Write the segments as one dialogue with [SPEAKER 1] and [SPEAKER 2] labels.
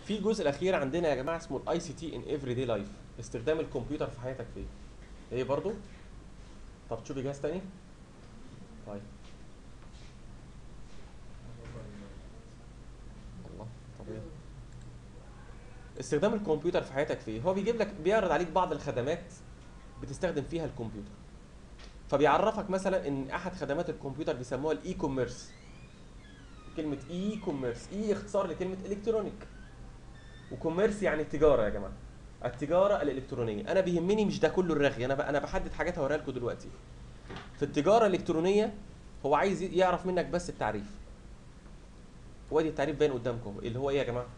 [SPEAKER 1] في الجزء الاخير عندنا يا جماعه اسمه الاي سي تي ان افري داي لايف استخدام الكمبيوتر في حياتك فين ايه برضو طب تشوفي جهاز تاني طيب الله طبيعي استخدام الكمبيوتر في حياتك في ايه هو بيجيب لك بيعرض عليك بعض الخدمات بتستخدم فيها الكمبيوتر فبيعرفك مثلا ان احد خدمات الكمبيوتر بيسموها الاي كوميرس كلمه اي كوميرس اي اختصار لكلمه الكترونيك وكوميرس يعني التجاره يا جماعه التجاره الالكترونيه انا بيهمني مش ده كله الرغي انا ب... انا بحدد حاجات هوريها لكم دلوقتي في التجاره الالكترونيه هو عايز ي- يعرف منك بس التعريف وادي التعريف باين قدامكم اللي هو ايه يا جماعه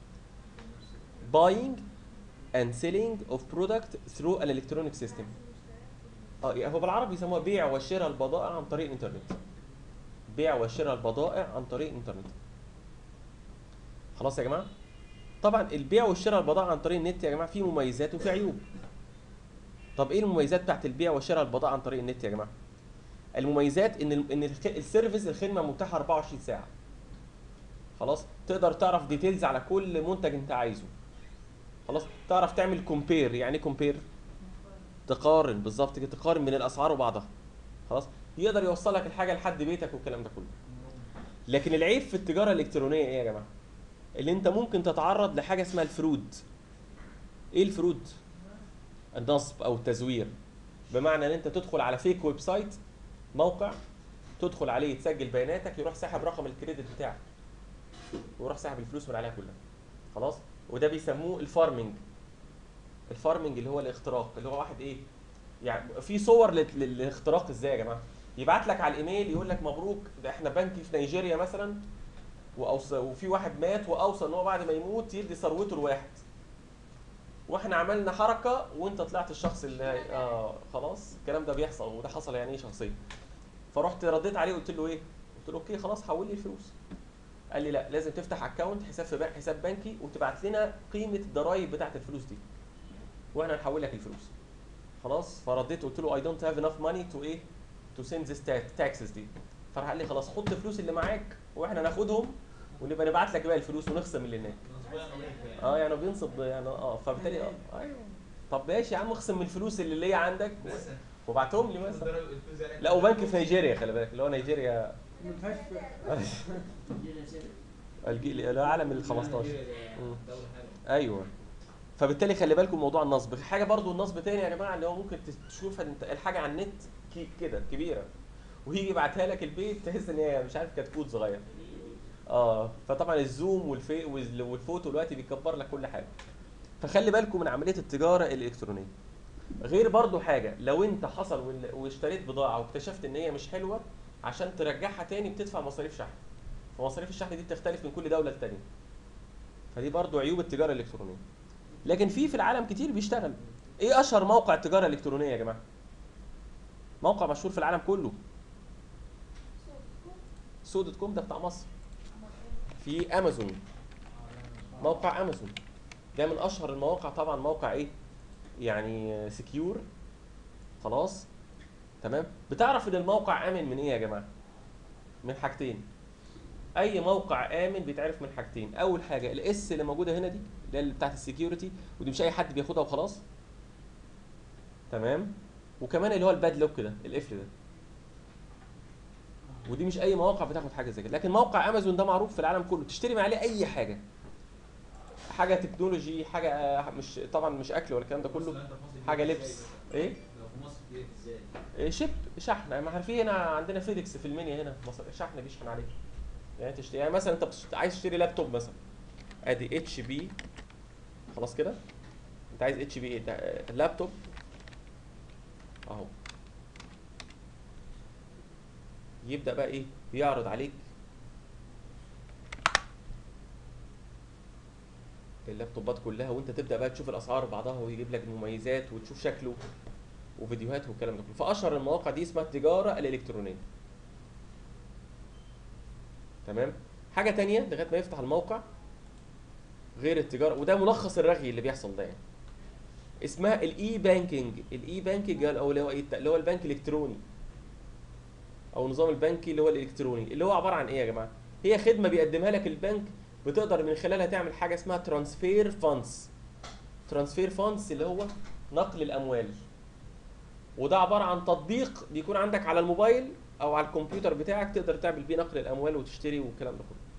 [SPEAKER 1] buying and selling of product through an electronic system اه يعني هو بالعربي بيسموها بيع وشراء البضائع عن طريق الانترنت بيع وشراء البضائع عن طريق الانترنت خلاص يا جماعه طبعا البيع والشراء البضائع عن طريق النت يا جماعه فيه مميزات وفيه عيوب طب ايه المميزات بتاعت البيع وشراء البضائع عن طريق النت يا جماعه المميزات ان ال- ان الخ- السيرفيس الخدمه متاحه 24 ساعه خلاص تقدر تعرف ديتيلز على كل منتج انت عايزه خلاص تعرف تعمل كومبير يعني ايه كومبير تقارن بالظبط كده تقارن من الاسعار وبعضها خلاص يقدر يوصل لك الحاجه لحد بيتك والكلام ده كله لكن العيب في التجاره الالكترونيه ايه يا جماعه اللي انت ممكن تتعرض لحاجه اسمها الفرود ايه الفرود النصب او التزوير بمعنى ان انت تدخل على فيك ويب سايت موقع تدخل عليه تسجل بياناتك يروح ساحب رقم الكريدت بتاعك ويروح ساحب الفلوس من عليها كلها خلاص وده بيسموه الفارمنج الفارمنج اللي هو الاختراق اللي هو واحد ايه يعني في صور لل- للاختراق ازاي يا جماعه يبعت لك على الايميل يقول لك مبروك ده احنا بنك في نيجيريا مثلا وأوصى وفي واحد مات واوصى ان هو بعد ما يموت يدي ثروته لواحد واحنا عملنا حركه وانت طلعت الشخص اللي اه خلاص الكلام ده بيحصل وده حصل يعني ايه شخصيا فرحت رديت عليه قلت له ايه قلت له اوكي خلاص حول لي الفلوس قال لي لا لازم تفتح اكونت حساب في بنك حساب بنكي وتبعت لنا قيمه الضرايب بتاعت الفلوس دي واحنا هنحول لك الفلوس خلاص فرديت قلت له اي دونت هاف انف ماني تو ايه تو سند ذيس تاكسز دي فراح قال لي خلاص حط الفلوس اللي معاك واحنا ناخدهم ونبقى نبعت لك باقي الفلوس ونخصم اللي هناك اه يعني بينصب يعني اه فبالتالي اه ايوه طب ماشي يا عم اخصم من الفلوس اللي ليا عندك وبعتهم لي مثلا لا وبنك في نيجيريا خلي بالك اللي هو نيجيريا
[SPEAKER 2] ما فيهاش
[SPEAKER 1] الجيل العالم ال 15 مم. ايوه فبالتالي خلي بالكم موضوع النصب حاجه برضو النصب تاني يا جماعه اللي هو ممكن تشوف انت الحاجه على النت كي- كده كبيره ويجي يبعتها لك البيت تحس ان هي مش عارف كتكوت صغير اه فطبعا الزوم والفي وال- والفوتو دلوقتي بيكبر لك كل حاجه فخلي بالكم من عمليه التجاره الالكترونيه غير برضو حاجه لو انت حصل وال- واشتريت بضاعه واكتشفت ان هي مش حلوه عشان ترجعها تاني بتدفع مصاريف شحن فمصاريف الشحن دي بتختلف من كل دوله للتانيه فدي برضو عيوب التجاره الالكترونيه لكن في في العالم كتير بيشتغل ايه اشهر موقع تجاره الكترونيه يا جماعه موقع مشهور في العالم كله سو دوت كوم ده بتاع مصر في امازون موقع امازون ده من اشهر المواقع طبعا موقع ايه يعني سكيور خلاص تمام بتعرف ان الموقع امن من ايه يا جماعه من حاجتين اي موقع امن بيتعرف من حاجتين اول حاجه الاس اللي موجوده هنا دي اللي هي اللي بتاعت السكيورتي ودي مش اي حد بياخدها وخلاص تمام وكمان اللي هو الباد لوك ده القفل ده ودي مش اي مواقع بتاخد حاجه زي كده لكن موقع امازون ده معروف في العالم كله تشتري من عليه اي حاجه حاجه تكنولوجي حاجه آه، مش طبعا مش اكل ولا الكلام ده كله حاجه لبس ايه
[SPEAKER 3] لو في مصر دي ازاي؟
[SPEAKER 1] إيه، شيب شحن ما عارفين هنا عندنا فيديكس في المنيا هنا في مصر شحن بيشحن عليه يعني تشتري يعني مثلا انت بتشت- عايز تشتري لابتوب مثلا ادي اتش بي خلاص كده انت عايز اتش بي ايه ده آه، اللابتوب اهو يبدا بقى ايه بيعرض عليك اللابتوبات كلها وانت تبدا بقى تشوف الاسعار بعضها ويجيب لك المميزات وتشوف شكله وفيديوهات والكلام ده كله فاشهر المواقع دي اسمها التجاره الالكترونيه تمام حاجه تانية لغايه ما يفتح الموقع غير التجاره وده ملخص الرغي اللي بيحصل ده يعني اسمها الاي بانكينج الاي بانكينج او اللي هو ايه اللي هو البنك الالكتروني او النظام البنكي اللي هو الالكتروني اللي هو عباره عن ايه يا جماعه هي خدمه بيقدمها لك البنك بتقدر من خلالها تعمل حاجه اسمها ترانسفير فاندز ترانسفير فاندز اللي هو نقل الاموال وده عباره عن تطبيق بيكون عندك على الموبايل او على الكمبيوتر بتاعك تقدر تعمل بيه نقل الاموال وتشتري والكلام ده كله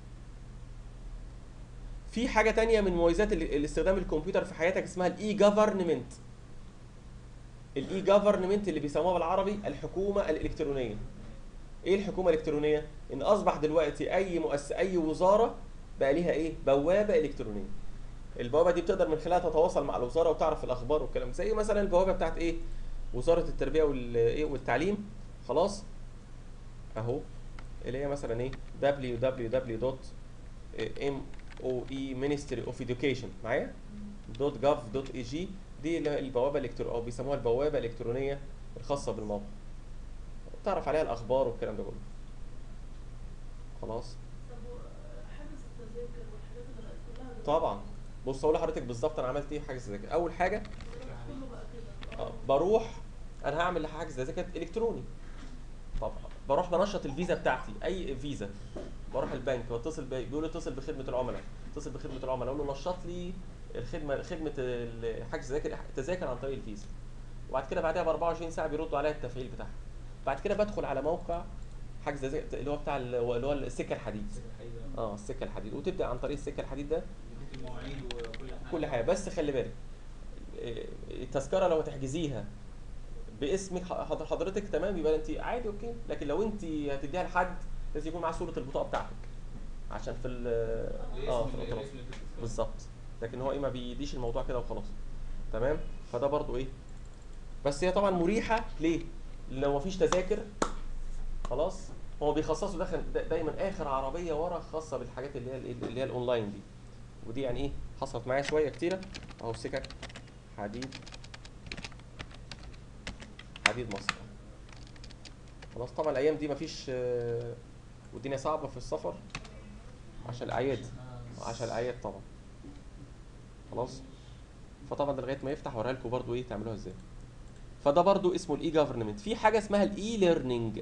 [SPEAKER 1] في حاجه تانية من مميزات ال- الاستخدام الكمبيوتر في حياتك اسمها الاي جفرنمنت الاي جفرنمنت اللي بيسموها بالعربي الحكومه الالكترونيه ايه الحكومه الالكترونيه ان اصبح دلوقتي اي مؤس اي وزاره بقى ليها ايه بوابه الكترونيه البوابه دي بتقدر من خلالها تتواصل مع الوزاره وتعرف الاخبار والكلام زي مثلا البوابه بتاعت ايه وزاره التربيه وال ايه والتعليم خلاص اهو اللي هي مثلا ايه www.moe ministry of education معايا .gov.ag دي اللي هي البوابه الالكترونيه او بيسموها البوابه الالكترونيه الخاصه بالموقع تعرف عليها الاخبار والكلام ده كله خلاص
[SPEAKER 2] طب و- حجز التذاكر والحاجات اللي بقت كلها دلوقتي
[SPEAKER 1] طبعا بص اقول لحضرتك بالظبط انا عملت ايه في حاجه زي كده اول حاجه
[SPEAKER 2] كله بقى كده
[SPEAKER 1] آه، بروح انا هعمل حجز تذاكر الكتروني طب بروح بنشط الفيزا بتاعتي اي فيزا بروح البنك واتصل بي- بيقول لي اتصل بخدمه العملاء اتصل بخدمه العملاء اقول له نشط لي الخدمه خدمه ال- حجز تذاكر التذاكر عن طريق الفيزا وبعد كده بعدها ب 24 ساعه بيردوا عليا التفعيل بتاعها بعد كده بدخل على موقع حجز تذاكر اللي هو بتاع ال- اللي هو السكه الحديد اه السكه الحديد وتبدا عن طريق السكه الحديد ده
[SPEAKER 3] يديك المواعيد وكل حاجه
[SPEAKER 1] كل حاجه بس خلي بالك إيه، التذكره لو هتحجزيها باسمك حضر- حضرتك تمام يبقى انت عادي اوكي لكن لو انت هتديها لحد لازم يكون معاه صوره البطاقه بتاعتك عشان في ال اه في القطارات بالظبط لكن هو ايه ما بيديش الموضوع كده وخلاص تمام فده برضو ايه بس هي طبعا مريحه ليه لو مفيش تذاكر خلاص هو بيخصصوا داخل دا- دايما اخر عربيه ورا خاصه بالحاجات اللي هي ال- اللي هي الاونلاين دي ودي يعني ايه حصلت معايا شويه كتيره اهو سكك حديد حديد مصر خلاص طبعا الايام دي مفيش آه، والدنيا صعبه في السفر عشان الاعياد عشان الاعياد طبعا خلاص فطبعا ده لغايه ما يفتح اوريها لكم برضو ايه تعملوها ازاي فده برضو اسمه الاي جفرمنت في حاجه اسمها الاي ليرنينج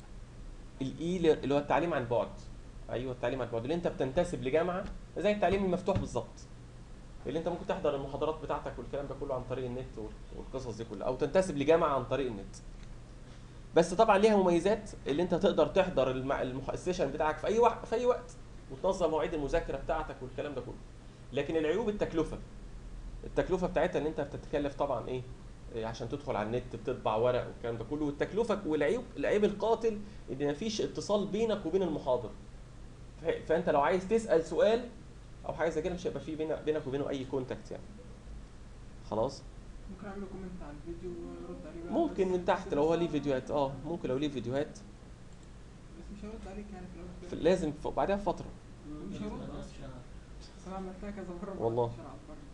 [SPEAKER 1] الاي اللي هو التعليم عن بعد ايوه التعليم عن بعد اللي انت بتنتسب لجامعه زي التعليم المفتوح بالظبط اللي انت ممكن تحضر المحاضرات بتاعتك والكلام ده كله عن طريق النت وال- والقصص دي كلها او تنتسب لجامعه عن طريق النت بس طبعا ليها مميزات اللي انت تقدر تحضر المع... المح... السيشن بتاعك في اي وقت في اي وقت وتنظم مواعيد المذاكره بتاعتك والكلام ده كله لكن العيوب التكلفه التكلفه بتاعتها ان انت بتتكلف طبعا ايه إيه عشان تدخل على النت بتطبع ورق والكلام ده كله والتكلفه والعيب العيب القاتل ان مفيش اتصال بينك وبين المحاضر ف- فانت لو عايز تسال سؤال او حاجه زي كده مش هيبقى في بينك بينك وبينه اي كونتاكت يعني خلاص
[SPEAKER 4] ممكن اعمل كومنت على الفيديو وارد عليه بقى
[SPEAKER 1] ممكن
[SPEAKER 4] بس-
[SPEAKER 1] من تحت
[SPEAKER 4] بس
[SPEAKER 1] لو هو ليه
[SPEAKER 4] صعب.
[SPEAKER 1] فيديوهات اه ممكن لو ليه فيديوهات
[SPEAKER 4] بس مش هرد عليك يعني في الاول
[SPEAKER 1] في-
[SPEAKER 4] وفي الآخر.
[SPEAKER 1] لازم ف- بعدها بفتره
[SPEAKER 4] مش هرد اصلا بس انا عملتها كذا مره
[SPEAKER 1] والله.
[SPEAKER 4] مش هلعب بره.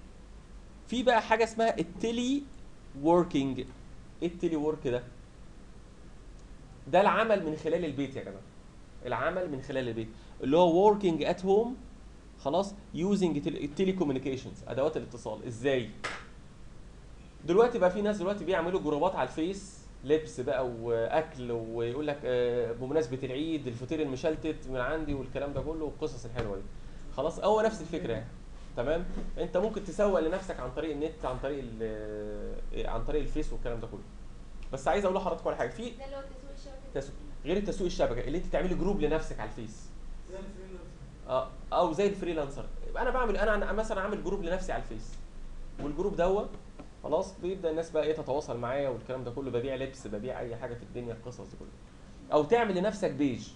[SPEAKER 1] في بقى حاجه اسمها التلي ووركينج ايه التلي وورك ده ده العمل من خلال البيت يا جماعه العمل من خلال البيت اللي هو working at home خلاص using تيلي كوميونيكيشنز ادوات الاتصال ازاي دلوقتي بقى في ناس دلوقتي بيعملوا جروبات على الفيس لبس بقى واكل ويقول لك آه، بمناسبه العيد الفطير المشلتت من عندي والكلام ده كله والقصص الحلوه دي خلاص هو نفس الفكره يعني تمام انت ممكن تسوق لنفسك عن طريق النت عن طريق ال- عن طريق الفيس والكلام ده كله بس عايز اقول لحضراتكم على حاجه في
[SPEAKER 5] ده اللي هو تسويق الشبكه
[SPEAKER 1] تسويق غير التسويق الشبكه اللي انت تعملي جروب لنفسك على الفيس اه او زي الفريلانسر يبقى انا بعمل انا عن- مثلا عامل جروب لنفسي على الفيس والجروب دوت خلاص بيبدا الناس بقى ايه تتواصل معايا والكلام ده كله ببيع لبس ببيع اي حاجه في الدنيا القصص دي كلها او تعمل لنفسك بيج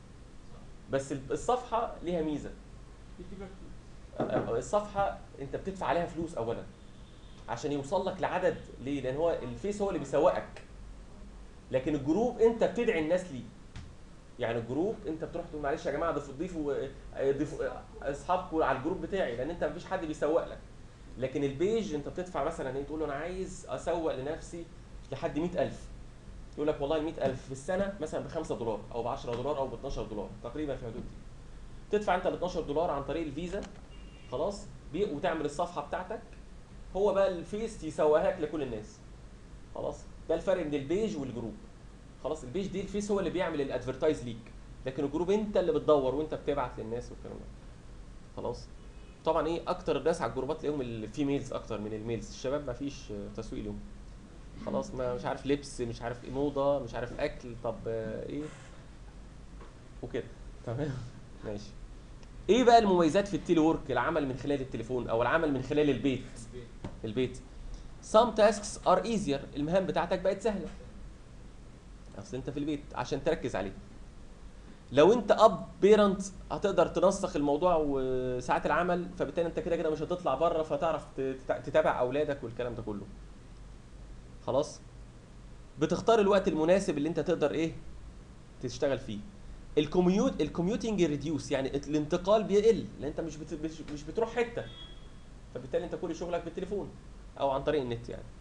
[SPEAKER 1] بس ال- الصفحه ليها ميزه
[SPEAKER 4] بيجيب لك
[SPEAKER 1] آه، الصفحه انت بتدفع عليها فلوس اولا عشان يوصل لك لعدد ليه لان هو الفيس هو اللي بيسوقك لكن الجروب انت بتدعي الناس ليه يعني الجروب انت بتروح تقول معلش يا جماعه ضيفوا ضيفوا آه، ضيفوا آه، اصحابكم على الجروب بتاعي لان انت مفيش حد بيسوق لك لكن البيج انت بتدفع مثلا ايه تقول له انا عايز اسوق لنفسي لحد 100000 يقول لك والله ال 100000 في السنه مثلا ب 5 دولار او ب 10 دولار او ب 12 دولار تقريبا في الحدود دي تدفع انت ال 12 دولار عن طريق الفيزا خلاص بي وتعمل الصفحه بتاعتك هو بقى الفيس يسوقها لك لكل الناس خلاص ده الفرق بين البيج والجروب خلاص البيج دي الفيس هو اللي بيعمل الادفرتايز ليك لكن الجروب انت اللي بتدور وانت بتبعت للناس والكلام ده خلاص طبعا ايه اكتر الناس على الجروبات تلاقيهم الفيميلز اكتر من الميلز الشباب ما فيش آه، تسويق لهم خلاص ما مش عارف لبس مش عارف ايه موضه مش عارف اكل طب آه، ايه وكده تمام ماشي ايه بقى المميزات في التيلي وورك العمل من خلال التليفون او العمل من خلال البيت البيت some tasks are easier المهام بتاعتك بقت سهله اصل انت في البيت عشان تركز عليه لو انت اب بيرنت هتقدر تنسق الموضوع وساعات العمل فبالتالي انت كده كده مش هتطلع بره فتعرف تت- تتابع اولادك والكلام ده كله خلاص بتختار الوقت المناسب اللي انت تقدر ايه تشتغل فيه الكوميوت الكوميوتنج ريديوس يعني الانتقال بيقل لان انت مش بت... مش- مش بتروح حته فبالتالي انت كل شغلك بالتليفون او عن طريق النت يعني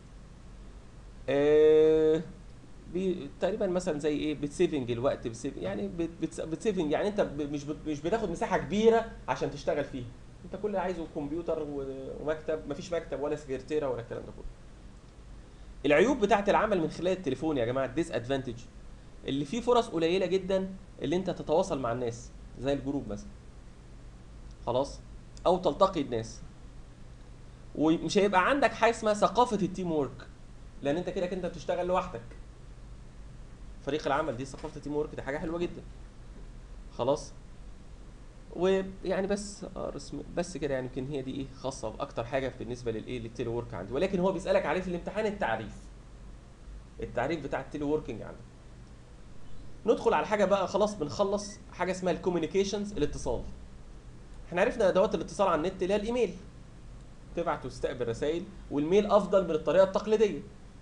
[SPEAKER 1] آه بي تقريبا مثلا زي ايه بتسيفنج الوقت بتسيف يعني بت- بتس- بتسيفنج يعني انت ب- مش بت- مش بتاخد مساحه كبيره عشان تشتغل فيها انت كل اللي عايزه كمبيوتر و- ومكتب مفيش مكتب ولا سكرتيره ولا الكلام ده كله العيوب بتاعه العمل من خلال التليفون يا جماعه الديس ادفانتج اللي فيه فرص قليله جدا اللي انت تتواصل مع الناس زي الجروب مثلا خلاص او تلتقي الناس ومش هيبقى عندك حاجه اسمها ثقافه التيم وورك لان انت كده كده انت بتشتغل لوحدك فريق العمل دي ثقافه التيم وورك دي حاجه حلوه جدا خلاص ويعني بس آه، رسم بس كده يعني يمكن هي دي ايه خاصه باكتر حاجه بالنسبه للايه للتيلي وورك عندي ولكن هو بيسالك عليه في الامتحان التعريف التعريف بتاع التيلي ووركينج عندك ندخل على حاجه بقى خلاص بنخلص حاجه اسمها الكوميونيكيشنز الاتصال احنا عرفنا ادوات الاتصال على النت اللي هي الايميل تبعت وتستقبل رسائل والميل افضل من الطريقه التقليديه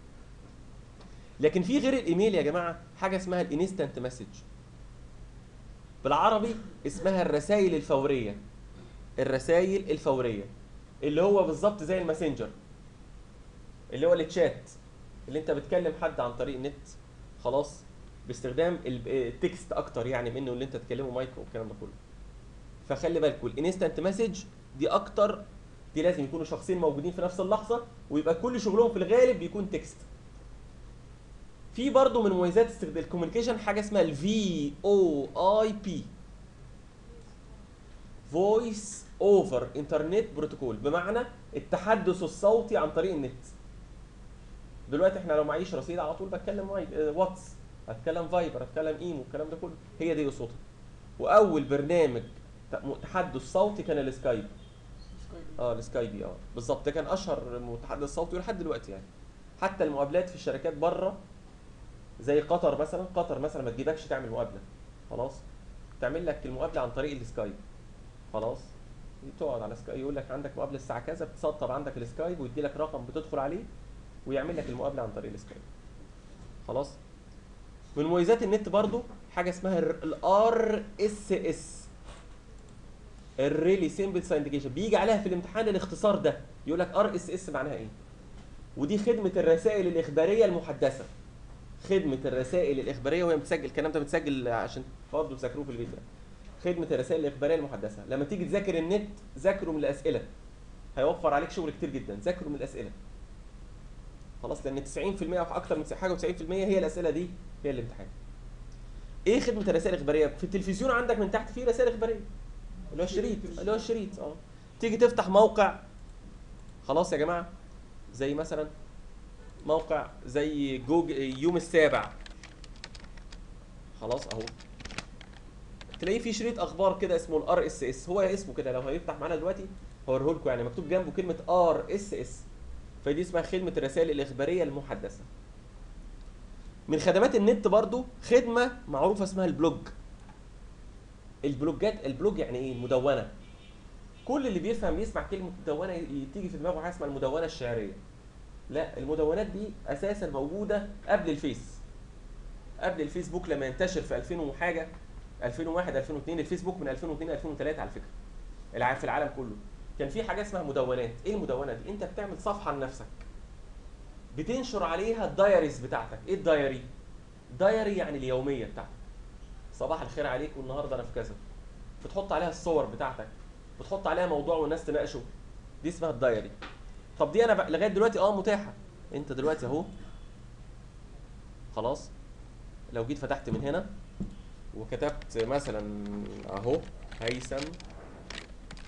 [SPEAKER 1] لكن في غير الايميل يا جماعه حاجه اسمها الانستنت مسج بالعربي اسمها الرسائل الفوريه الرسائل الفوريه اللي هو بالظبط زي الماسنجر اللي هو التشات اللي انت بتكلم حد عن طريق النت خلاص باستخدام ال- التكست اكتر يعني منه اللي انت تكلمه مايك والكلام ده كله فخلي بالكم الانستنت مسج دي اكتر دي لازم يكونوا شخصين موجودين في نفس اللحظه ويبقى كل شغلهم في الغالب بيكون تكست في برضه من مميزات استخدام الكوميونيكيشن حاجه اسمها الفي او اي بي فويس اوفر انترنت بروتوكول بمعنى التحدث الصوتي عن طريق النت دلوقتي احنا لو معيش رصيد على طول بتكلم واي- آه، واتس هتكلم فايبر هتكلم ايمو الكلام ده كله هي دي صوتها واول برنامج ت- تحدث صوتي كان السكايب اه السكايبي اه بالظبط ده كان اشهر متحدث صوتي ولحد دلوقتي يعني حتى المقابلات في الشركات بره زي قطر مثلا قطر مثلا ما تجيبكش تعمل مقابله خلاص تعمل لك المقابله عن طريق السكايب خلاص تقعد على سكايب يقول لك عندك مقابله الساعه كذا بتسطب عندك السكايب ويدي لك رقم بتدخل عليه ويعمل لك المقابله عن طريق السكايب خلاص من مميزات النت برضو حاجه اسمها الار اس اس الريلي سيمبل ساينديكيشن بيجي عليها في الامتحان الاختصار ده يقول لك ار اس اس معناها ايه ودي خدمه الرسائل الاخباريه المحدثه خدمه الرسائل الاخباريه وهي متسجل الكلام ده متسجل عشان برضه تذاكروه في البيت يعني. خدمه الرسائل الاخباريه المحدثه لما تيجي تذاكر النت ذاكره من الاسئله هيوفر عليك شغل كتير جدا ذاكره من الاسئله خلاص لان 90% او اكتر من حاجه و90% هي الاسئله دي هي الامتحان ايه خدمه الرسائل الاخباريه في التلفزيون عندك من تحت فيه رسائل اخباريه اللي هو الشريط اللي هو الشريط اه تيجي تفتح موقع خلاص يا جماعه زي مثلا موقع زي جوج يوم السابع خلاص اهو تلاقيه في شريط اخبار كده اسمه الار اس اس هو اسمه كده لو هيفتح معانا دلوقتي هوريه لكم يعني مكتوب جنبه كلمه ار اس اس فدي اسمها خدمه الرسائل الاخباريه المحدثه من خدمات النت برضو خدمه معروفه اسمها البلوج البلوجات البلوج يعني ايه المدونه كل اللي بيفهم يسمع كلمه مدونه ي- تيجي في دماغه حاجه اسمها المدونه الشعريه لا المدونات دي اساسا موجوده قبل الفيس قبل الفيسبوك لما ينتشر في 2000 وحاجه 2001 2002 الفيسبوك من 2002 2003 على فكره الع- في العالم كله كان في حاجه اسمها مدونات ايه المدونه دي انت بتعمل صفحه لنفسك بتنشر عليها الدايريز بتاعتك ايه الدايري دايري يعني اليوميه بتاعتك صباح الخير عليك والنهارده انا في كذا بتحط عليها الصور بتاعتك بتحط عليها موضوع والناس تناقشه دي اسمها الدايري طب دي انا بقى لغايه دلوقتي اه متاحه انت دلوقتي اهو خلاص لو جيت فتحت من هنا وكتبت مثلا اهو هيثم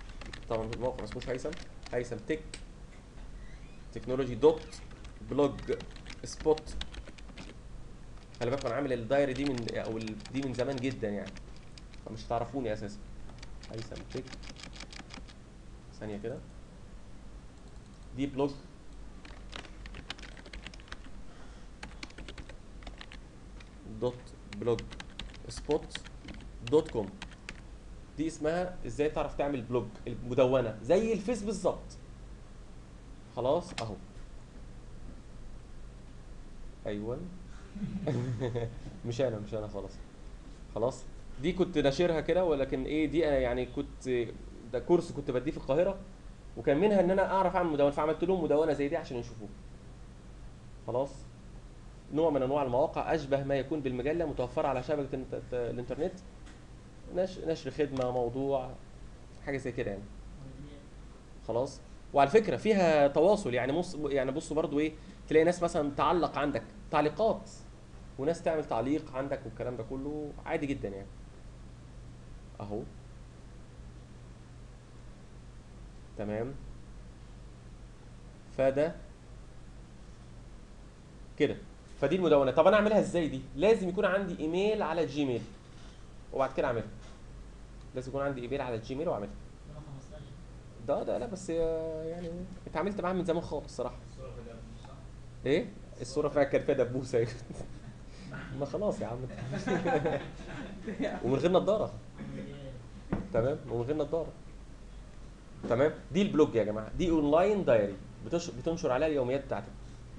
[SPEAKER 1] طبعا الموقع ما اسموش هيثم هيثم تك تكنولوجي دوت بلوج سبوت خلي بالك انا عامل الدايري دي من او ال- دي من زمان جدا يعني فمش هتعرفوني اساسا هيثم تك ثانيه كده دي بلوج دوت بلوج سبوت دوت كوم دي اسمها ازاي تعرف تعمل بلوج المدونه زي الفيس بالظبط خلاص اهو ايوه مش انا مش انا خلاص خلاص دي كنت ناشرها كده ولكن ايه دي انا يعني كنت ده كورس كنت بديه في القاهره وكان منها ان انا اعرف اعمل مدونه فعملت لهم مدونه زي دي عشان يشوفوها خلاص نوع من انواع المواقع اشبه ما يكون بالمجله متوفره على شبكه الانت- الانترنت نشر, نشر خدمه موضوع حاجه زي كده يعني خلاص وعلى فكره فيها تواصل يعني مص يعني بصوا برضو ايه تلاقي ناس مثلا تعلق عندك تعليقات وناس تعمل تعليق عندك والكلام ده كله عادي جدا يعني اهو تمام فده كده فدي المدونه طب انا اعملها ازاي دي لازم يكون عندي ايميل على الجيميل وبعد كده اعملها لازم يكون عندي ايميل على الجيميل واعملها ده ده لا بس آه، يعني اتعاملت معاه من زمان خالص صراحه
[SPEAKER 3] الصورة في الأب صح؟
[SPEAKER 1] ايه الصوره فيها كان فيها دبوسه أيوة. ما خلاص يا عم ومن غير نضاره تمام ومن غير نضاره تمام دي البلوج يا جماعه دي اونلاين دايري بتش... بتنشر عليها اليوميات بتاعتك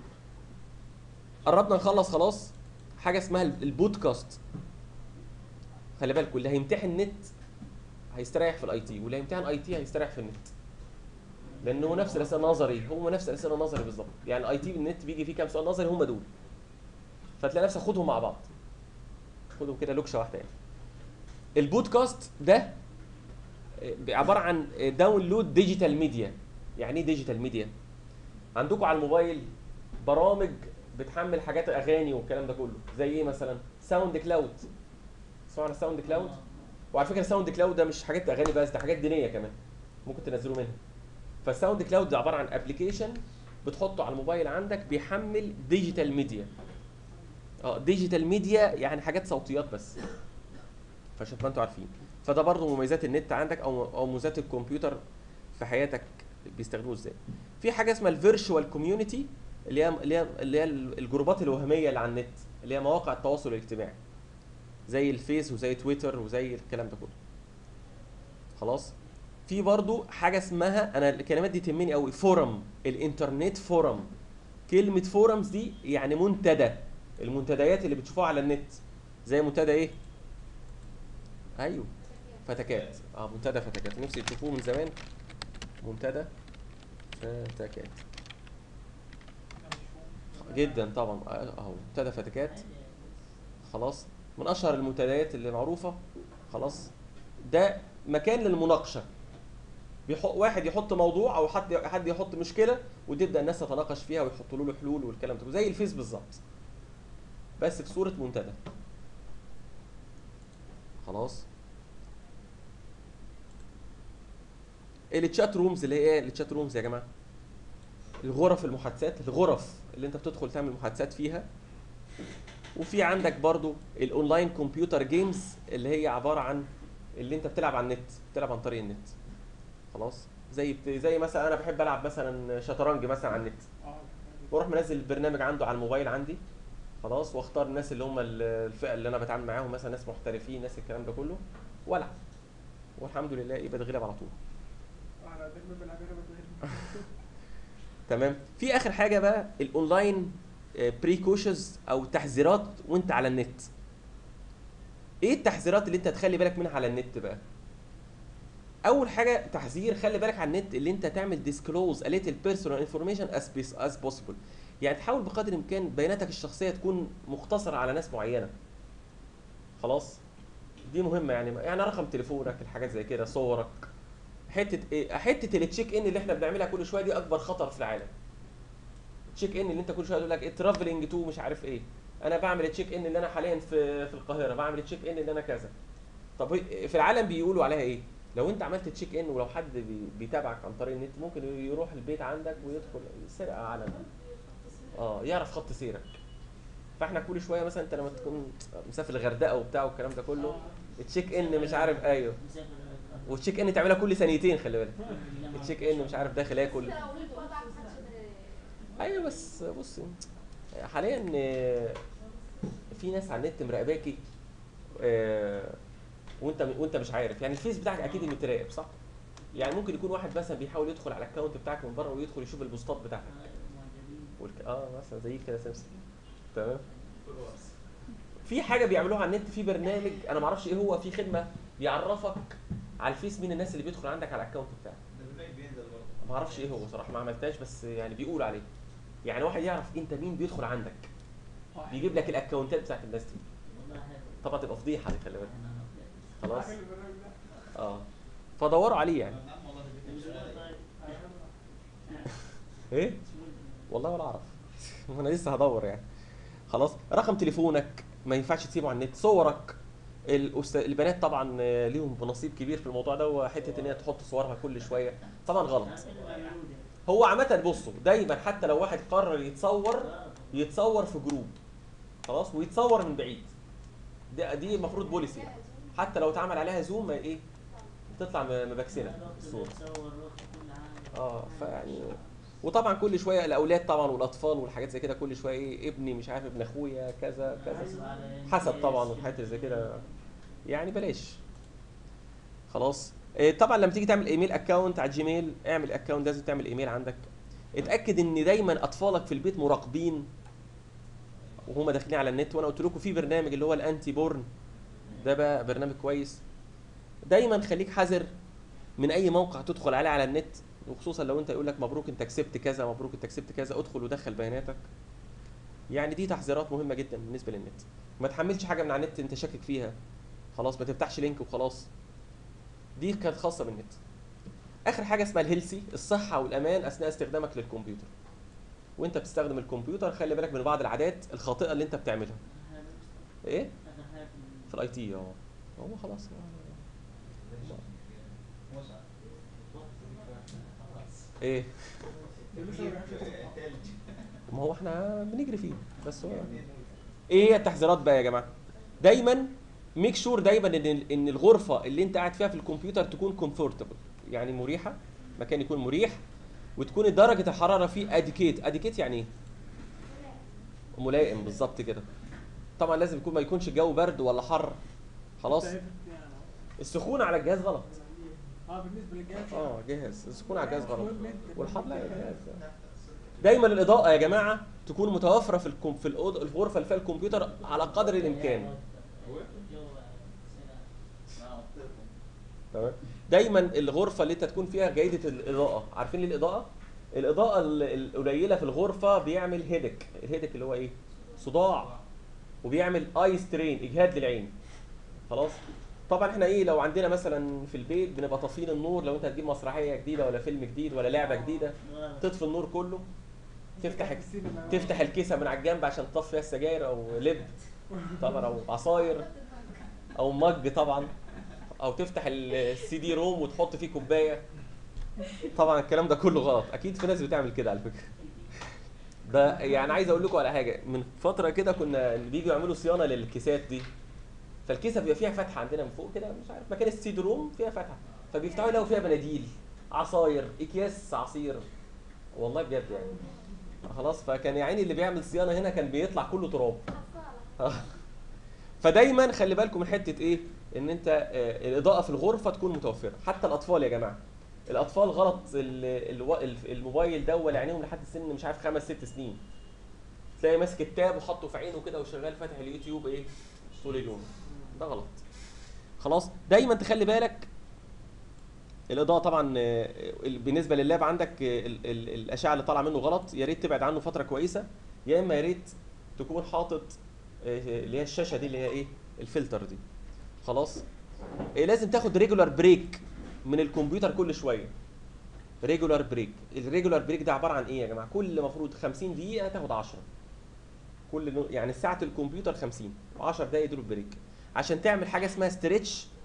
[SPEAKER 1] قربنا نخلص خلاص حاجه اسمها ال- البودكاست خلي بالكوا اللي هيمتحن نت هيستريح في الاي تي واللي هيمتحن اي تي هيستريح في النت لان هو نفس الاسئله نظري هو نفس الاسئله نظري بالظبط يعني الاي تي النت بيجي فيه كام سؤال نظري هم دول فتلاقي نفسك خدهم مع بعض خدهم كده لوكشه واحده يعني البودكاست ده عباره عن داونلود ديجيتال ميديا يعني ايه ديجيتال ميديا عندكم على الموبايل برامج بتحمل حاجات اغاني والكلام ده كله زي ايه مثلا ساوند كلاود تسمعوا عن ساوند كلاود وعلى فكره ساوند كلاود ده مش حاجات اغاني بس ده حاجات دينيه كمان ممكن تنزلوا منها فالساوند كلاود ده عباره عن ابلكيشن بتحطه على الموبايل عندك بيحمل ديجيتال ميديا اه ديجيتال ميديا يعني حاجات صوتيات بس فعشان تبقى انتوا عارفين فده برضه مميزات النت عندك او او مميزات الكمبيوتر في حياتك بيستخدموه ازاي في حاجه اسمها الفيرتشوال كوميونتي اللي هي اللي هي اللي هي الجروبات الوهميه اللي على النت اللي هي مواقع التواصل الاجتماعي زي الفيس وزي تويتر وزي الكلام ده كله خلاص في برضو حاجه اسمها انا الكلمات دي تهمني قوي فورم الانترنت فورم كلمه فورمز دي يعني منتدى المنتديات اللي بتشوفوها على النت زي منتدى ايه ايوه فتكات اه منتدى فتكات نفسي تشوفوه من زمان منتدى فتكات جدا طبعا آه، اهو منتدى فتكات خلاص من اشهر المنتديات اللي معروفه خلاص ده مكان للمناقشه بيحط واحد يحط موضوع او حد حد يحط مشكله وتبدا الناس تتناقش فيها ويحطوا له حلول والكلام ده زي الفيس بالظبط بس في صوره منتدى خلاص التشات رومز اللي هي ايه التشات رومز يا جماعه الغرف المحادثات الغرف اللي انت بتدخل تعمل محادثات فيها وفي عندك برضو الاونلاين كمبيوتر جيمز اللي هي عباره عن اللي انت بتلعب على النت بتلعب عن طريق النت خلاص زي بت... زي مثلا انا بحب العب مثلا شطرنج مثلا على النت
[SPEAKER 4] اه
[SPEAKER 1] واروح منزل البرنامج عنده على الموبايل عندي خلاص واختار الناس اللي هم ال- الفئه اللي انا بتعامل معاهم مثلا ناس محترفين ناس الكلام ده كله والعب والحمد لله ايه بتغلب على طول
[SPEAKER 4] انا دايما بلعب هنا بتغير
[SPEAKER 1] تمام في اخر حاجه بقى الاونلاين بريكوشنز او تحذيرات وانت على النت ايه التحذيرات اللي انت تخلي بالك منها على النت بقى اول حاجه تحذير خلي بالك على النت اللي انت تعمل ديسكلوز اليت البيرسونال انفورميشن از از بوسيبل يعني تحاول بقدر الامكان بياناتك الشخصيه تكون مقتصره على ناس معينه خلاص دي مهمه يعني يعني رقم تليفونك الحاجات زي كده صورك حته ايه حته التشيك ان اللي احنا بنعملها كل شويه دي اكبر خطر في العالم تشيك ان اللي انت كل شويه تقول لك ايه ترافلنج تو مش عارف ايه انا بعمل تشيك ان اللي انا حاليا في في القاهره بعمل تشيك ان اللي انا كذا طب إيه- في العالم بيقولوا عليها ايه لو انت عملت تشيك ان ولو حد بي- بيتابعك عن طريق النت ممكن يروح البيت عندك ويدخل سرقه علني اه يعرف خط سيرك فاحنا كل شويه مثلا انت لما تكون مسافر الغردقه وبتاع والكلام ده كله تشيك ان مش عارف ايوه وتشيك ان تعملها كل ثانيتين خلي بالك تشيك ان مش عارف داخل اكل
[SPEAKER 5] لو ليك وضع محدش
[SPEAKER 1] ايوه بس بص حاليا آه، في ناس على النت مراقباكي آه، وانت وانت مش عارف يعني الفيس بتاعك اكيد متراقب صح؟ يعني ممكن يكون واحد مثلا بيحاول يدخل على الاكونت بتاعك من بره ويدخل يشوف البوستات بتاعتك والك... اه مثلا زي كده سمسم تمام في حاجه بيعملوها على النت في برنامج انا ما اعرفش ايه هو في خدمه بيعرفك على الفيس مين الناس اللي بيدخل عندك على الاكونت بتاعك
[SPEAKER 3] ده الباقي بينزل برضه
[SPEAKER 1] ما اعرفش ايه هو صراحه ما عملتهاش بس يعني بيقول عليه يعني واحد يعرف انت مين بيدخل عندك بيجيب لك الاكونتات بتاعت الناس دي طبعا تبقى فضيحه دي خلي بالك خلاص
[SPEAKER 4] عامل البرنامج ده
[SPEAKER 1] اه فدوروا عليه يعني
[SPEAKER 3] نعم والله ده البيت شغال.
[SPEAKER 1] ايه والله ولا اعرف انا لسه هدور يعني خلاص رقم تليفونك ما ينفعش تسيبه على النت صورك الأست... البنات طبعا آه، ليهم نصيب كبير في الموضوع ده وحته ان هي تحط صورها كل شويه طبعا غلط هو عامه بصوا دايما حتى لو واحد قرر يتصور يتصور في جروب خلاص ويتصور من بعيد دي دي المفروض بوليسي يعني. حتى لو اتعمل عليها زوم ما ايه تطلع م- مبكسله الصوره اه فيعني وطبعا كل شويه الاولاد طبعا والاطفال والحاجات زي كده كل شويه ايه ابني مش عارف ابن اخويا كذا كذا حسب طبعا والحاجات اللي زي كده يعني بلاش خلاص إيه طبعا لما تيجي تعمل ايميل اكونت على الجيميل اعمل اكونت لازم تعمل ايميل عندك اتاكد ان دايما اطفالك في البيت مراقبين وهم داخلين على النت وانا قلت لكم في برنامج اللي هو الانتي بورن ده بقى برنامج كويس دايما خليك حذر من اي موقع تدخل عليه على النت وخصوصا لو انت يقول لك مبروك انت كسبت كذا مبروك انت كسبت كذا ادخل ودخل بياناتك يعني دي تحذيرات مهمه جدا بالنسبه للنت ما تحملش حاجه من على النت انت شاكك فيها خلاص ما تفتحش لينك وخلاص دي كانت خاصه بالنت اخر حاجه اسمها الهيلسي الصحه والامان اثناء استخدامك للكمبيوتر وانت بتستخدم الكمبيوتر خلي بالك من بعض العادات الخاطئه اللي انت بتعملها ايه في الاي تي اه هو خلاص
[SPEAKER 3] وسع.
[SPEAKER 1] ايه
[SPEAKER 4] لسه ما بيعرفش يتصل.
[SPEAKER 3] تلج.
[SPEAKER 1] ما هو احنا بنجري فيه بس هو ايه هي التحذيرات بقى يا جماعه دايما ميك شور دايما ان ان الغرفه اللي انت قاعد فيها في الكمبيوتر تكون كومفورتبل يعني مريحه مكان يكون مريح وتكون درجه الحراره فيه اديكيت اديكيت يعني ايه ملائم بالظبط كده طبعا لازم يكون ما يكونش الجو برد ولا حر خلاص
[SPEAKER 4] يعني.
[SPEAKER 1] السخونه على الجهاز غلط
[SPEAKER 4] اه بالنسبه للجهاز
[SPEAKER 1] اه جهاز السخونه على الجهاز غلط
[SPEAKER 4] مهم جدا.
[SPEAKER 1] والحر لا يا جهاز دايما الاضاءه يا جماعه تكون متوفره في الكم في الأوض- الغرفه اللي فيها الكمبيوتر على قدر الامكان تمام دايما الغرفه اللي انت تكون فيها جيده الاضاءه عارفين ليه الاضاءه الاضاءه ال- القليله في الغرفه بيعمل هيدك الهيدك اللي هو ايه صداع وبيعمل اي سترين اجهاد للعين خلاص طبعا احنا ايه لو عندنا مثلا في البيت بنبقى طافين النور لو انت هتجيب مسرحيه جديده ولا فيلم جديد ولا لعبه جديده تطفي النور كله تفتح
[SPEAKER 4] في السينما.
[SPEAKER 1] تفتح الكيسه من على الجنب عشان تطفي فيها السجاير او لب طبعا او عصاير او مج طبعا او تفتح السي دي روم وتحط فيه كوبايه طبعا الكلام ده كله غلط اكيد في ناس بتعمل كده على فكره ده يعني عايز اقول لكم على حاجه من فتره كده كنا اللي بيجوا يعملوا صيانه للكيسات دي فالكيسه بيبقى فيها فتحه عندنا من فوق كده مش عارف مكان السي دي روم فيها فتحه فبيفتحوا يلاقوا فيها مناديل عصاير اكياس عصير والله بجد يعني خلاص فكان يا عيني اللي بيعمل صيانه هنا كان بيطلع كله تراب آه. فدايما خلي بالكم من حته ايه ان انت آه، الاضاءه في الغرفه تكون متوفره حتى الاطفال يا جماعه الاطفال غلط ال- الو- ال- الموبايل ده ولا عينيهم لحد سن مش عارف خمس ست سنين تلاقي ماسك التاب وحاطه في عينه كده وشغال فاتح اليوتيوب ايه طول اليوم ده غلط خلاص دايما تخلي بالك الاضاءه طبعا آه، ال- بالنسبه لللاب عندك آه، ال- ال- الاشعه اللي طالعه منه غلط يا ريت تبعد عنه فتره كويسه يا اما يا ريت تكون حاطط آه، اللي هي الشاشه دي اللي هي ايه الفلتر دي خلاص إيه لازم تاخد ريجولار بريك من الكمبيوتر كل شويه ريجولار بريك الريجولار بريك ده عباره عن ايه يا جماعه كل مفروض 50 دقيقه تاخد 10 كل نو- يعني ساعه الكمبيوتر 50 و10 دقايق دول بريك عشان تعمل حاجه اسمها ستريتش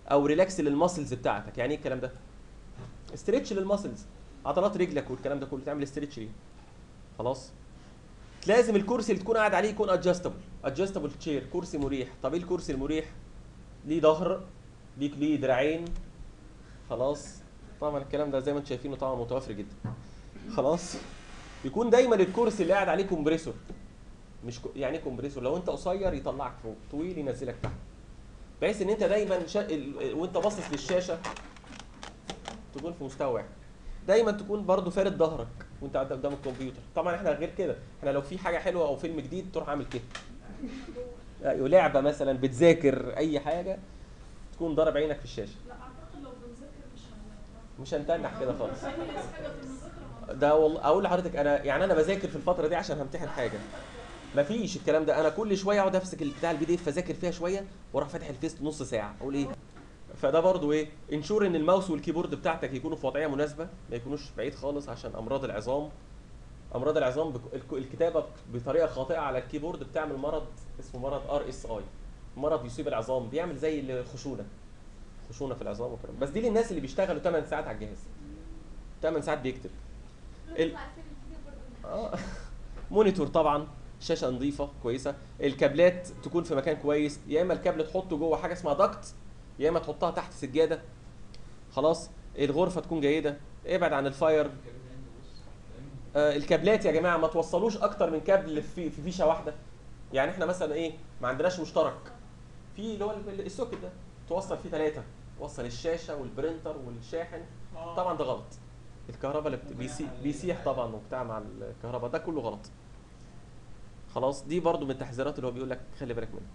[SPEAKER 1] او ريلاكس للماسلز بتاعتك يعني ايه الكلام ده استريتش للماسلز عضلات رجلك والكلام ده كله تعمل استريتش ليه خلاص لازم الكرسي اللي تكون قاعد عليه يكون ادجستبل ادجستبل تشير كرسي مريح طب ايه الكرسي المريح ليه ظهر ليه ليه دراعين خلاص طبعا الكلام ده زي ما انتم شايفينه طبعا متوفر جدا خلاص يكون دايما الكرسي اللي قاعد عليه كومبريسور مش كو... يعني ايه كومبريسور لو انت قصير يطلعك فوق طويل ينزلك تحت بحيث ان انت دايما شا... ال... وانت باصص للشاشه تكون في مستوى واحد دايما تكون برضو فارد ظهرك وانت قاعد قدام الكمبيوتر طبعا احنا غير كده احنا لو في حاجه حلوه او فيلم جديد تروح عامل كده ايوه لعبه مثلا بتذاكر اي حاجه تكون ضارب عينك في الشاشه
[SPEAKER 2] لا اعتقد لو بنذاكر مش هن
[SPEAKER 1] مش هنتنح كده خالص
[SPEAKER 2] عايز حاجه في المذاكره ما
[SPEAKER 1] ده والله اقول لحضرتك انا يعني انا بذاكر في الفتره دي عشان همتحن حاجه مفيش الكلام ده انا كل شويه اقعد امسك بتاع البي دي اف اذاكر فيها شويه واروح فاتح الفيس نص ساعه اقول ايه فده برضو ايه انشور ان الماوس والكيبورد بتاعتك يكونوا في وضعيه مناسبه ما يكونوش بعيد خالص عشان امراض العظام امراض العظام بك... الك- الكتابه بطريقه خاطئه على الكيبورد بتعمل مرض اسمه مرض ار اس اي مرض يصيب العظام بيعمل زي الخشونه خشونه في العظام وكلام بس دي للناس اللي بيشتغلوا 8 ساعات على الجهاز 8 ساعات بيكتب ال- اه مونيتور طبعا شاشه نظيفه كويسه الكابلات تكون في مكان كويس يا اما الكابل تحطه جوه حاجه اسمها دكت يا اما تحطها تحت سجاده خلاص الغرفه تكون جيده ابعد عن الفاير آه الكابلات يا جماعه ما توصلوش اكتر من كابل في في فيشه واحده يعني احنا مثلا ايه ما عندناش مشترك في اللي هو ال- السوكت ده توصل فيه ثلاثه توصل الشاشه والبرينتر والشاحن طبعا ده غلط الكهرباء اللي بت- بيسي بيسيح طبعا وبتاع مع الكهرباء ده كله غلط خلاص دي برضو من التحذيرات اللي هو بيقول لك خلي بالك منها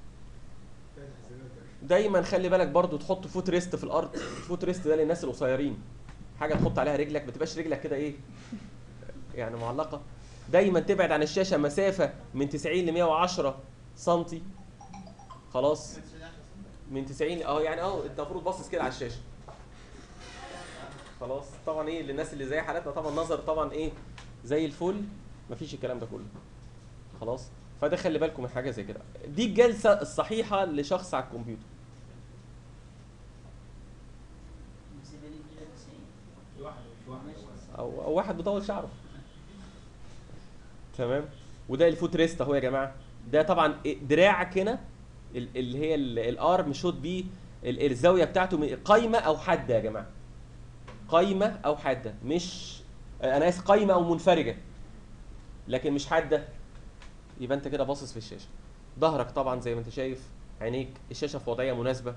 [SPEAKER 1] دايما خلي بالك برضو تحط فوت ريست في الارض الفوت ريست ده للناس القصيرين حاجه تحط عليها رجلك ما تبقاش رجلك كده ايه يعني معلقه دايما تبعد عن الشاشه مسافه من 90 ل 110 سنتي خلاص من 90 اه يعني اه انت المفروض باصص كده على الشاشه خلاص طبعا ايه للناس اللي زي حالاتنا طبعا نظر طبعا ايه زي الفل مفيش الكلام ده كله خلاص فده خلي بالكم من حاجه زي كده دي الجلسه الصحيحه لشخص على الكمبيوتر
[SPEAKER 3] لوحده مش واحد
[SPEAKER 1] او او واحد بيطول شعره تمام وده الفوت ريست اهو يا جماعه ده طبعا إيه دراعك هنا ال- اللي هي ال- الارم شوت بيه ال- الزاويه بتاعته م- قايمه او حاده يا جماعه قايمه او حاده مش انا اسف قايمه او منفرجه لكن مش حاده يبقى انت كده باصص في الشاشه ظهرك طبعا زي ما انت شايف عينيك الشاشه في وضعيه مناسبه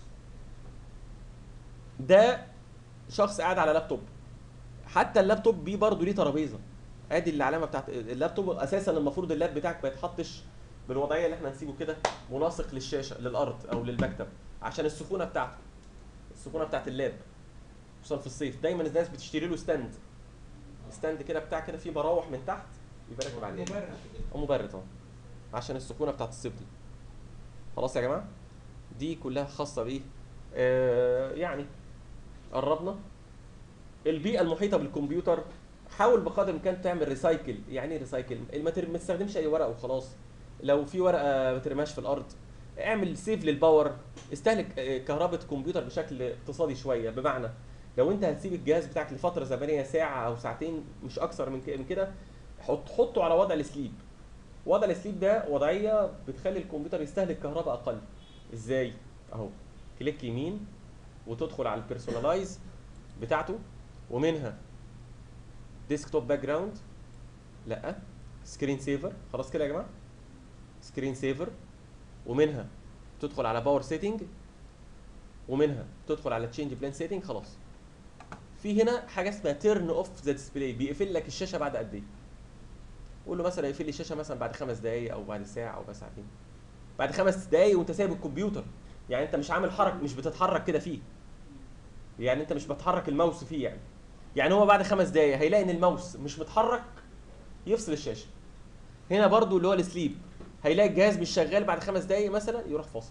[SPEAKER 1] ده شخص قاعد على لابتوب حتى اللابتوب بيه برضه ليه ترابيزه ادي العلامه بتاعت اللابتوب اساسا المفروض اللاب بتاعك ما يتحطش بالوضعيه اللي احنا نسيبه كده مناسق للشاشه للارض او للمكتب عشان السخونه بتاعته السخونه بتاعت اللاب خصوصا في الصيف دايما الناس بتشتري له ستاند ستاند كده بتاع كده فيه مراوح من تحت يبقى لك بعدين
[SPEAKER 4] مبرد
[SPEAKER 1] او مبرد اه عشان السخونه بتاعت الصيف دي خلاص يا جماعه دي كلها خاصه بايه آه يعني قربنا البيئه المحيطه بالكمبيوتر حاول بقدر الامكان تعمل ريسايكل يعني ايه ريسايكل ما تر- ما تستخدمش اي ورقه وخلاص لو في ورقه ما ترماش في الارض اعمل سيف للباور استهلك آه، كهرباء الكمبيوتر بشكل اقتصادي شويه بمعنى لو انت هتسيب الجهاز بتاعك لفتره زمنيه ساعه او ساعتين مش اكثر من ك- من كده حط حطه على وضع السليب وضع السليب ده وضعيه بتخلي الكمبيوتر يستهلك كهرباء اقل ازاي اهو كليك يمين وتدخل على البيرسونلايز بتاعته ومنها ديسكتوب باك جراوند لا سكرين سيفر خلاص كده يا جماعه سكرين سيفر ومنها تدخل على باور سيتنج ومنها تدخل على تشينج بلان سيتنج خلاص في هنا حاجه اسمها تيرن اوف ذا ديسبلاي بيقفل لك الشاشه بعد قد ايه قول له مثلا يقفل لي الشاشه مثلا بعد خمس دقائق او بعد ساعه او بعد ساعتين بعد خمس دقائق وانت سايب الكمبيوتر يعني انت مش عامل حركه مش بتتحرك كده فيه يعني انت مش بتحرك الماوس فيه يعني يعني هو بعد خمس دقايق هيلاقي ان الماوس مش متحرك يفصل الشاشه هنا برضو اللي هو السليب هيلاقي الجهاز مش شغال بعد خمس دقايق مثلا يروح فاصل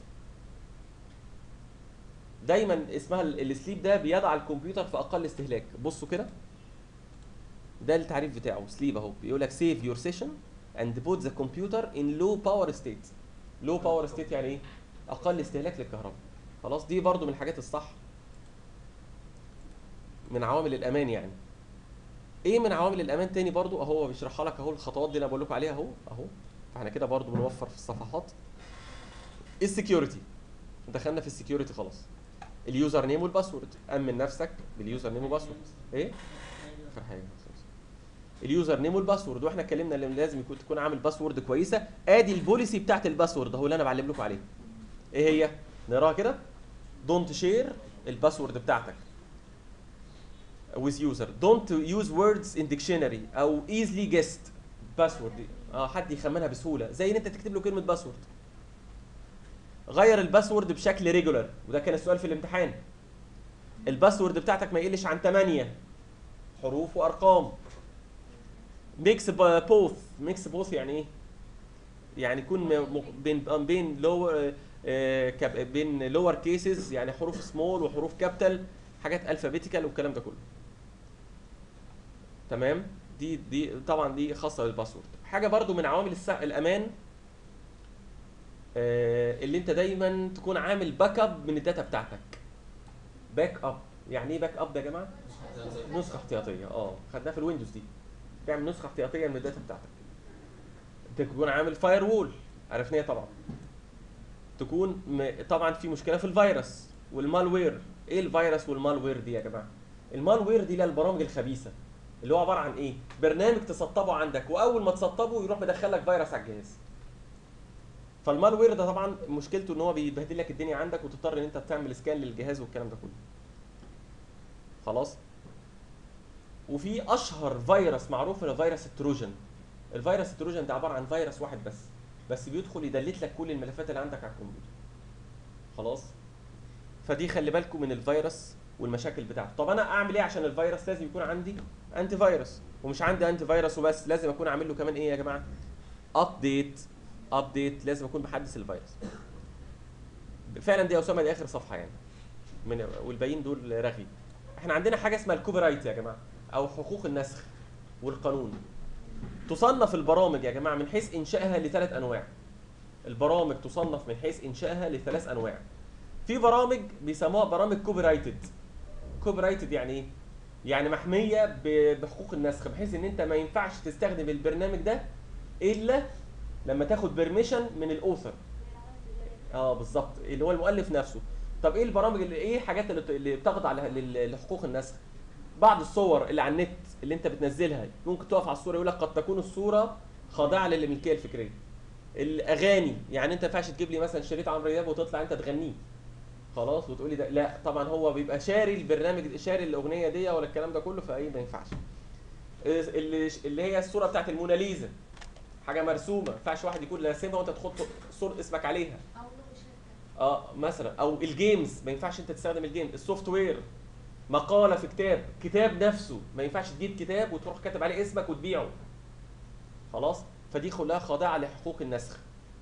[SPEAKER 1] دايما اسمها ال- السليب ده بيضع الكمبيوتر في اقل استهلاك بصوا كده ده التعريف بتاعه سليب اهو بيقول لك سيف يور سيشن اند بوت ذا كمبيوتر ان لو باور ستيت لو باور ستيت يعني ايه اقل استهلاك للكهرباء خلاص دي برضو من الحاجات الصح من عوامل الامان يعني ايه من عوامل الامان تاني برضو اهو هو بيشرحها لك اهو الخطوات دي اللي انا بقول لكم عليها اهو اهو فاحنا كده برضو بنوفر في الصفحات السكيورتي دخلنا في السكيورتي خلاص اليوزر نيم والباسورد امن نفسك باليوزر نيم والباسورد ايه اخر حاجه خلاص. اليوزر نيم والباسورد واحنا اتكلمنا ان لازم يكون تكون عامل باسورد كويسه ادي البوليسي بتاعت الباسورد اهو اللي انا بعلم لكم عليه ايه هي نقراها كده دونت شير الباسورد بتاعتك with user don't use words in dictionary او easily guessed باسورد اه حد يخمنها بسهوله زي ان انت تكتب له كلمه باسورد غير الباسورد بشكل ريجولار وده كان السؤال في الامتحان الباسورد بتاعتك ما يقلش عن 8 حروف وارقام ميكس بوث ميكس بوث يعني ايه يعني يكون م- م- بين بين لور بين لور كيسز يعني حروف سمول وحروف كابيتال حاجات الفابيتيكال والكلام ده كله تمام دي دي طبعا دي خاصه بالباسورد حاجه برضو من عوامل السع... الامان آه، اللي انت دايما تكون عامل باك اب من الداتا بتاعتك باك اب يعني ايه باك اب ده يا جماعه نسخه احتياطيه اه خدناها في الويندوز دي تعمل نسخه احتياطيه من الداتا بتاعتك تكون عامل فاير وول عرفناها طبعا تكون م... طبعا في مشكله في الفيروس والمالوير ايه الفيروس والمالوير دي يا جماعه المالوير دي اللي هي البرامج الخبيثه اللي هو عباره عن ايه برنامج تسطبه عندك واول ما تسطبه يروح مدخلك فيروس على الجهاز فالمالوير ده طبعا مشكلته ان هو بيبهدل لك الدنيا عندك وتضطر ان انت تعمل سكان للجهاز والكلام ده كله خلاص وفي اشهر فيروس معروف اللي هو فيروس التروجن الفيروس التروجن ده عباره عن فيروس واحد بس بس بيدخل يدلت لك كل الملفات اللي عندك على الكمبيوتر خلاص فدي خلي بالكم من الفيروس والمشاكل بتاعته طب انا اعمل ايه عشان الفيروس لازم يكون عندي انتي فيروس ومش عندي انتي فيروس وبس لازم اكون اعمل له كمان ايه يا جماعه ابديت ابديت لازم اكون محدث الفيروس فعلا دي يا اسامه دي اخر صفحه يعني من والباقيين دول رغي احنا عندنا حاجه اسمها الكوبي رايت يا جماعه او حقوق النسخ والقانون تصنف البرامج يا جماعه من حيث انشائها لثلاث انواع البرامج تصنف من حيث انشائها لثلاث انواع في برامج بيسموها برامج كوبي رايتد كوبي رايتد يعني ايه يعني محميه ب- بحقوق النسخ بحيث ان انت ما ينفعش تستخدم البرنامج ده الا لما تاخد بيرميشن من الاوثر اه بالظبط اللي هو المؤلف نفسه طب ايه البرامج اللي ايه الحاجات اللي, بت- اللي بتخضع ل- لل- لحقوق النسخ بعض الصور اللي على النت اللي انت بتنزلها ممكن تقف على الصوره يقول لك قد تكون الصوره خاضعه للملكيه الفكريه الاغاني يعني انت ما ينفعش تجيب لي مثلا شريط عمرو دياب وتطلع انت تغنيه خلاص وتقول لي ده لا طبعا هو بيبقى شاري البرنامج شاري الاغنيه دي ولا الكلام ده كله فايه ما ينفعش اللي اللي هي الصوره بتاعت الموناليزا حاجه مرسومه ما ينفعش واحد يكون راسمها وانت تحط صور اسمك عليها
[SPEAKER 2] او لغه شركه
[SPEAKER 1] اه مثلا او الجيمز ما ينفعش انت تستخدم الجيم السوفت وير مقاله في كتاب كتاب نفسه ما ينفعش تجيب كتاب وتروح كاتب عليه اسمك وتبيعه خلاص فدي كلها خاضعه لحقوق النسخ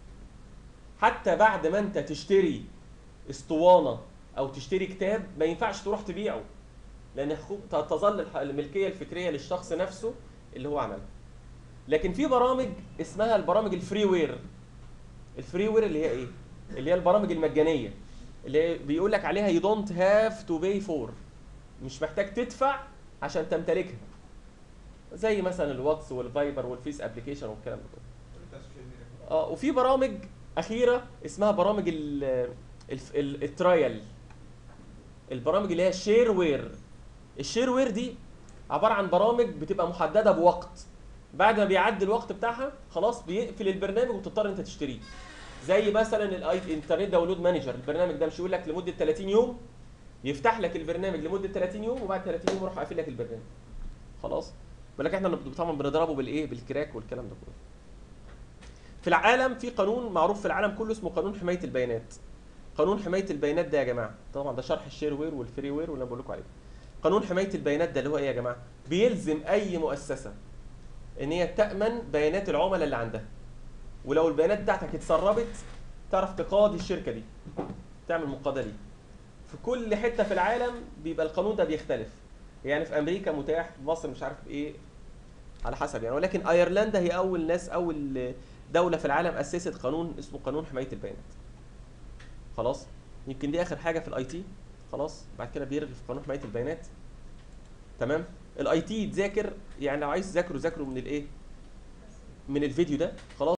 [SPEAKER 1] حتى بعد ما انت تشتري اسطوانه او تشتري كتاب ما ينفعش تروح تبيعه لان حقوق تظل الح- الملكيه الفكريه للشخص نفسه اللي هو عملها لكن في برامج اسمها البرامج الفري وير الفري وير اللي هي ايه اللي هي البرامج المجانيه اللي هي بيقول لك عليها you don't have to pay for مش محتاج تدفع عشان تمتلكها زي مثلا الواتس والفايبر والفيس ابلكيشن والكلام ده كله اه وفي برامج اخيره اسمها برامج ال الف- ال- الترايل البرامج اللي هي الشير وير الشير وير دي عباره عن برامج بتبقى محدده بوقت بعد ما بيعدي الوقت بتاعها خلاص بيقفل البرنامج وتضطر انت تشتريه زي مثلا الاي انترنت داونلود مانجر البرنامج ده مش يقول لك لمده 30 يوم يفتح لك البرنامج لمده 30 يوم وبعد 30 يوم يروح قافل لك البرنامج خلاص ولكن احنا طبعا بنضربه بالايه بالكراك والكلام ده كله في العالم في قانون معروف في العالم كله اسمه قانون حمايه البيانات قانون حمايه البيانات ده يا جماعه طبعا ده شرح الشير وير والفري وير واللي انا بقول لكم عليه قانون حمايه البيانات ده اللي هو ايه يا جماعه بيلزم اي مؤسسه ان هي تامن بيانات العملاء اللي عندها ولو البيانات بتاعتك اتسربت تعرف تقاضي الشركه دي تعمل مقاضاه ليه في كل حته في العالم بيبقى القانون ده بيختلف يعني في امريكا متاح في مصر مش عارف ايه على حسب يعني ولكن ايرلندا هي اول ناس اول دوله في العالم اسست قانون اسمه قانون حمايه البيانات خلاص يمكن دي اخر حاجه في الاي تي خلاص بعد كده بيرغي في قانون حمايه البيانات تمام الاي تي يتذاكر يعني لو عايز تذاكره ذاكره من الايه من الفيديو ده خلاص